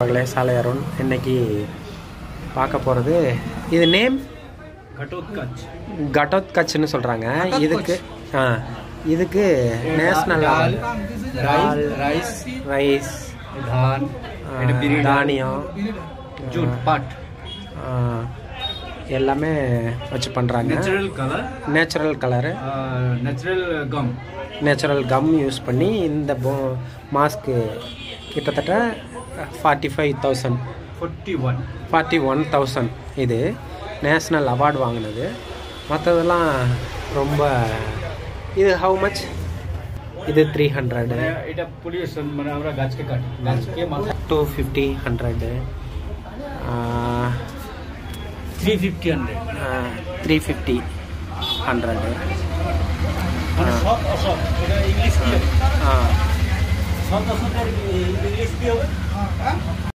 நண்பர்களே சாலை அருண் இன்னைக்கு பார்க்க போகிறது இது நேம் घटोत्कच கட்டோத் கட்ச்னு சொல்கிறாங்க இதுக்கு ஆ இதுக்கு national dal dal, rice rice dhan and biryani தானியம் जूट पाट ஆ, எல்லாமே வச்சு பண்ணுறாங்க natural colour natural colour natural gum natural gum use பண்ணி இந்த போ மாஸ்க்கு கிட்டத்தட்ட forty five thousand 41 forty one thousand இது நேஷ்னல் அவார்டு வாங்கினது மற்றதெல்லாம் ரொம்ப இது ஹவு மச் இது த்ரீ ஹண்ட்ரடு এটা পলিউশন মানে আমরা গাছকে কাটি গাছকে মাথা two fifty hundred 350 hundred three fifty hundred মানে সব অসব এটা ইংলিশ কি হবে ஆ সব অসবের ইংলিশ কি হবে